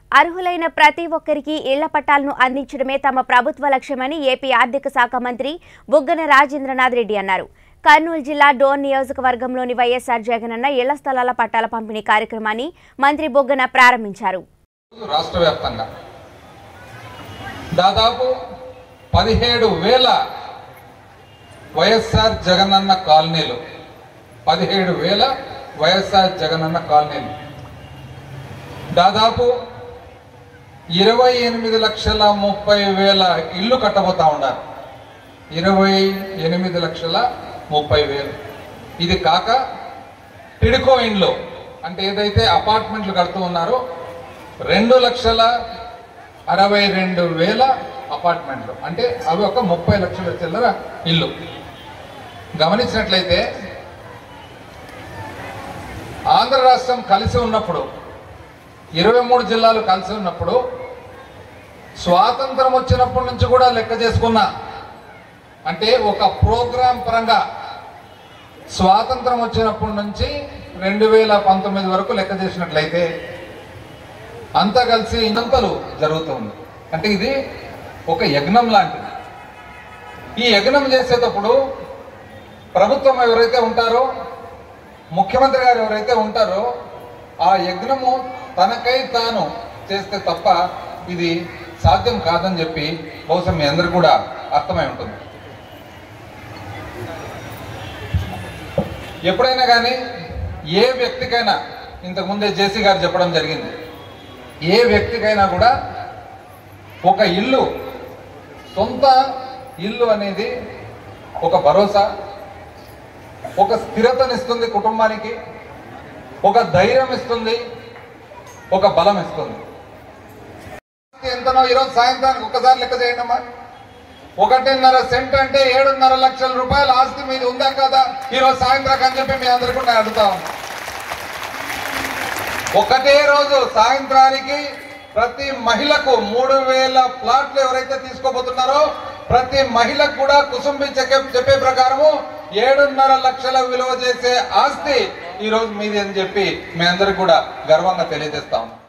అర్హులైన ప్రతి ఒక్కరికి ఇళ్ల పట్టాలను అందించడమే తమ ప్రభుత్వ లక్ష్యమని ఏపీ ఆర్థిక శాఖ మంత్రి బుగ్గన రాజేంద్రనాథ్ రెడ్డి అన్నారు కర్నూలు జిల్లా డోన్ నియోజకవర్గంలోని వైఎస్ఆర్ జగనన్న ఇళ్ల స్థలాల పట్టాల పంపిణీ కార్యక్రమాన్ని మంత్రి బుగ్గన ప్రారంభించారు రాష్ట్ర వ్యాప్తంగా దాదాపు పదిహేడు వేల వైఎస్ఆర్ జగనన్న కాలనీలు పదిహేడు వేల వైఎస్ఆర్ జగనన్న కాలనీలు దాదాపు ఇరవై ఎనిమిది లక్షల ముప్పై వేల ఇల్లు కట్టబోతా ఉన్నారు ఇరవై ఎనిమిది లక్షల ముప్పై వేలు ఇది కాక టిడ్కో ఇండ్లు అంటే ఏదైతే అపార్ట్మెంట్లు కడుతూ ఉన్నారో రెండు లక్షల అరవై రెండు వేల అపార్ట్మెంట్లు అంటే అవి ఒక ముప్పై లక్షల చిల్లర ఇల్లు గమనించినట్లయితే ఆంధ్ర రాష్ట్రం కలిసి ఉన్నప్పుడు ఇరవై మూడు జిల్లాలు కలిసి ఉన్నప్పుడు స్వాతంత్రం వచ్చినప్పటి నుంచి కూడా లెక్క చేసుకున్నా అంటే ఒక ప్రోగ్రాం పరంగా స్వాతంత్రం వచ్చినప్పటి నుంచి రెండు వేల పంతొమ్మిది వరకు లెక్క చేసినట్లయితే అంతా కలిసి ఇంతలు జరుగుతుంది అంటే ఇది ఒక యజ్ఞం లాంటిది ఈ యజ్ఞం చేసేటప్పుడు ప్రభుత్వం ఎవరైతే ఉంటారో ముఖ్యమంత్రి గారు ఎవరైతే ఉంటారో ఆ యజ్ఞము తనకై తాను చేస్తే తప్ప ఇది సాధ్యం కాదని చెప్పి బహుశా మీ అందరికి కూడా అర్థమై ఉంటుంది ఎప్పుడైనా కానీ ఏ వ్యక్తికైనా ఇంతకుముందే జేసీ గారు చెప్పడం జరిగింది ఏ వ్యక్తికైనా కూడా ఒక ఇల్లు సొంత ఇల్లు అనేది ఒక భరోసా ఒక స్థిరతనిస్తుంది కుటుంబానికి ఒక ధైర్యం ఇస్తుంది ఒక బలం ఇస్తుంది ఎంతనో ఈరోజు సాయంత్రానికి ఒక్కసారి లెక్క చేయండి అమ్మా ఒకటిన్నర సెంట్ అంటే ఏడున్నర లక్షల రూపాయల ఆస్తి మీది ఉందా కదా ఈరోజు సాయంత్రం అని చెప్పి మీ అందరికీ కూడా నేను అడుగుతా ఉన్నా ఒకటే రోజు సాయంత్రానికి ప్రతి మహిళకు మూడు వేల ప్లాట్లు ఎవరైతే తీసుకోబోతున్నారో ప్రతి మహిళకు కూడా కుసుంబి చెప్పే చెప్పే ప్రకారము ఏడున్నర లక్షల విలువ చేసే ఆస్తి ఈ రోజు మీది అని చెప్పి మీ అందరికి కూడా గర్వంగా తెలియజేస్తా ఉన్నాం